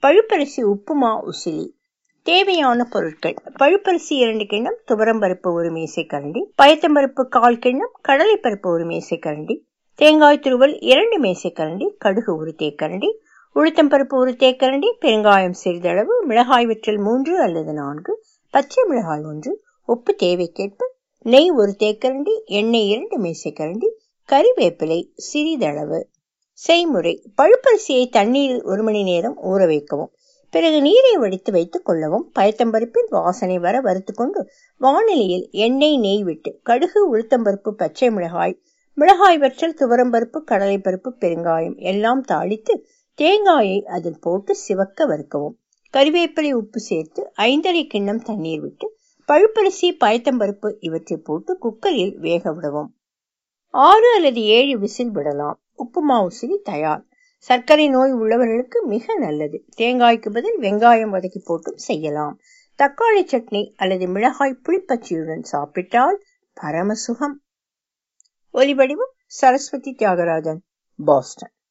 பழுப்பரிசி உப்புமா உசிலி தேவையான பொருட்கள் பழுப்பரிசி இரண்டு கிண்ணம் துவரம்பருப்பு ஒரு மேசைக்கரண்டி பயத்தம்பருப்பு கால் கிண்ணம் கடலைப்பருப்பு ஒரு மேசைக்கரண்டி தேங்காய் துருவல் இரண்டு மேசைக்கரண்டி கடுகு ஒரு தேக்கரண்டி உளுத்தம்பருப்பு ஒரு தேக்கரண்டி பெருங்காயம் சிறிதளவு மிளகாய் வற்றல் மூன்று அல்லது நான்கு பச்சை மிளகாய் ஒன்று உப்பு தேவைக்கேற்ப நெய் ஒரு தேக்கரண்டி எண்ணெய் இரண்டு மேசைக்கரண்டி கறிவேப்பிலை சிறிதளவு செய்முறை பழுப்பரிசியை தண்ணீரில் ஒரு மணி நேரம் ஊற வைக்கவும் பிறகு நீரை வடித்து வைத்துக் கொள்ளவும் பயத்தம்பருப்பில் வாசனை வர வறுத்து கொண்டு வானிலையில் எண்ணெய் நெய் விட்டு கடுகு உளுத்தம்பருப்பு பச்சை மிளகாய் மிளகாய் வற்றல் துவரம்பருப்பு கடலைப்பருப்பு பெருங்காயம் எல்லாம் தாளித்து தேங்காயை அதில் போட்டு சிவக்க வறுக்கவும் கறிவேப்பிலை உப்பு சேர்த்து ஐந்தரை கிண்ணம் தண்ணீர் விட்டு பழுப்பரிசி பயத்தம்பருப்பு இவற்றை போட்டு குக்கரில் வேக விடவும் ஆறு அல்லது ஏழு விசில் விடலாம் உப்புமா உசிலி தயார் சர்க்கரை நோய் உள்ளவர்களுக்கு மிக நல்லது தேங்காய்க்கு பதில் வெங்காயம் வதக்கி போட்டும் செய்யலாம் தக்காளி சட்னி அல்லது மிளகாய் புளிப்பச்சியுடன் சாப்பிட்டால் பரமசுகம் ஒலிவடிவம் சரஸ்வதி தியாகராஜன் பாஸ்டன்